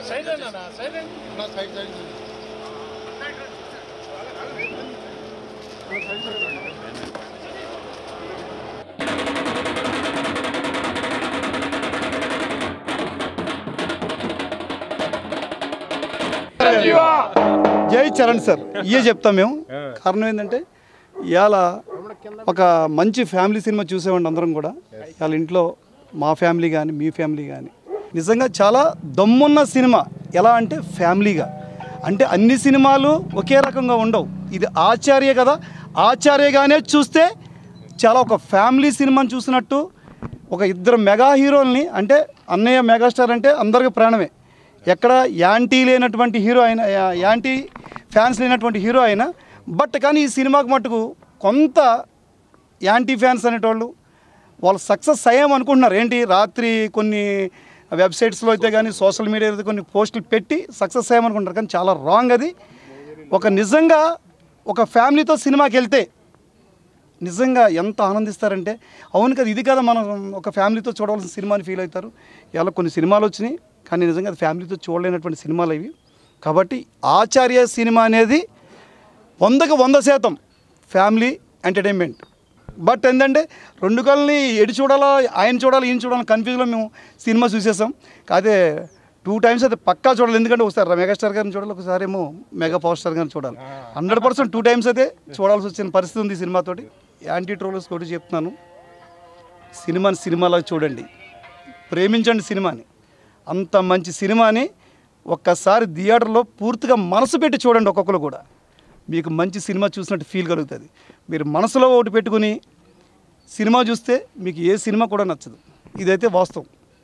జై చరణ్ సార్ ఇయే చెప్తాం మేము కారణం ఏంటంటే ఇవాళ ఒక మంచి ఫ్యామిలీ సినిమా చూసేవాడి అందరం కూడా వాళ్ళ ఇంట్లో మా ఫ్యామిలీ కానీ మీ ఫ్యామిలీ కానీ నిజంగా చాలా దమ్మున్న సినిమా ఎలా అంటే ఫ్యామిలీగా అంటే అన్ని సినిమాలు ఒకే రకంగా ఉండవు ఇది ఆచార్య కదా ఆచార్యగానే చూస్తే చాలా ఒక ఫ్యామిలీ సినిమాని చూసినట్టు ఒక ఇద్దరు మెగా హీరోల్ని అంటే అన్నయ్య మెగాస్టార్ అంటే అందరికీ ప్రాణమే ఎక్కడ యాంటీ లేనటువంటి హీరో అయినా యా- యాంటీ ఫ్యాన్స్ లేనటువంటి హీరో అయినా బట్ కానీ ఈ సినిమాకి మటుకు కొంత యాంటీ ఫ్యాన్స్ అనేటోళ్ళు వాళ్ళు సక్సెస్ అయ్యాం అనుకుంటున్నారు ఏంటి రాత్రి కొన్ని వెబ్సైట్స్లో అయితే కానీ సోషల్ మీడియా అయితే కొన్ని పోస్టులు పెట్టి సక్సెస్ అయ్యామనుకుంటారు కానీ చాలా రాంగ్ అది ఒక నిజంగా ఒక ఫ్యామిలీతో సినిమాకి వెళ్తే నిజంగా ఎంత ఆనందిస్తారంటే అవును కదా ఇది కదా మనం ఒక ఫ్యామిలీతో చూడవలసిన సినిమాని ఫీల్ అవుతారు ఇలా కొన్ని సినిమాలు వచ్చినాయి కానీ నిజంగా అది ఫ్యామిలీతో చూడలేనటువంటి సినిమాలు ఇవి కాబట్టి ఆచార్య సినిమా అనేది వందకు వంద శాతం ఫ్యామిలీ ఎంటర్టైన్మెంట్ బట్ ఏంటంటే రెండు కళ్ళని ఎడి చూడాలా ఆయన చూడాలి ఈయన చూడాలి కన్ఫ్యూజ్లో మేము సినిమా చూసేసాం కాదే టూ టైమ్స్ అయితే పక్కా చూడాలి ఎందుకంటే ఒకసారి మెగాస్టార్ గారిని చూడాలి ఒకసారి ఏమో మెగా పవర్ స్టార్ గారిని చూడాలి హండ్రెడ్ పర్సెంట్ టూ టైమ్స్ అయితే చూడాల్సి వచ్చిన పరిస్థితి ఉంది ఈ సినిమాతోటి యాంటీ ట్రోలర్స్ కూడా చెప్తున్నాను సినిమాని సినిమాలా చూడండి ప్రేమించండి సినిమాని అంత మంచి సినిమాని ఒక్కసారి థియేటర్లో పూర్తిగా మనసు పెట్టి చూడండి ఒక్కొక్కరు కూడా మీకు మంచి సినిమా చూసినట్టు ఫీల్ కలుగుతుంది మీరు మనసులో ఒకటి పెట్టుకుని సినిమా చూస్తే మీకు ఏ సినిమా కూడా నచ్చదు ఇదైతే వాస్తవం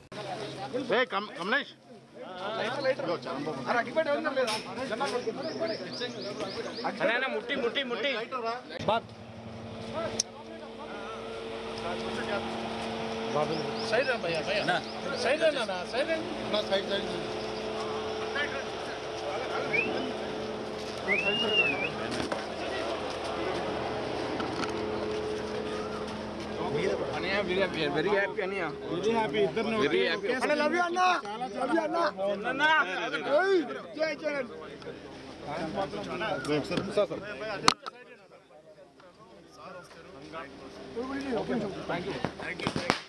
ముట్టి ముట్టి ముట్టి సైడ్ రా భయ్యా భయ్యా సైడ్ రా నాన్న సైడ్ రా వెరీ హ్యాపీ వెరీ హ్యాపీ అనియా వెరీ హ్యాపీ థ్యాంక్ యూ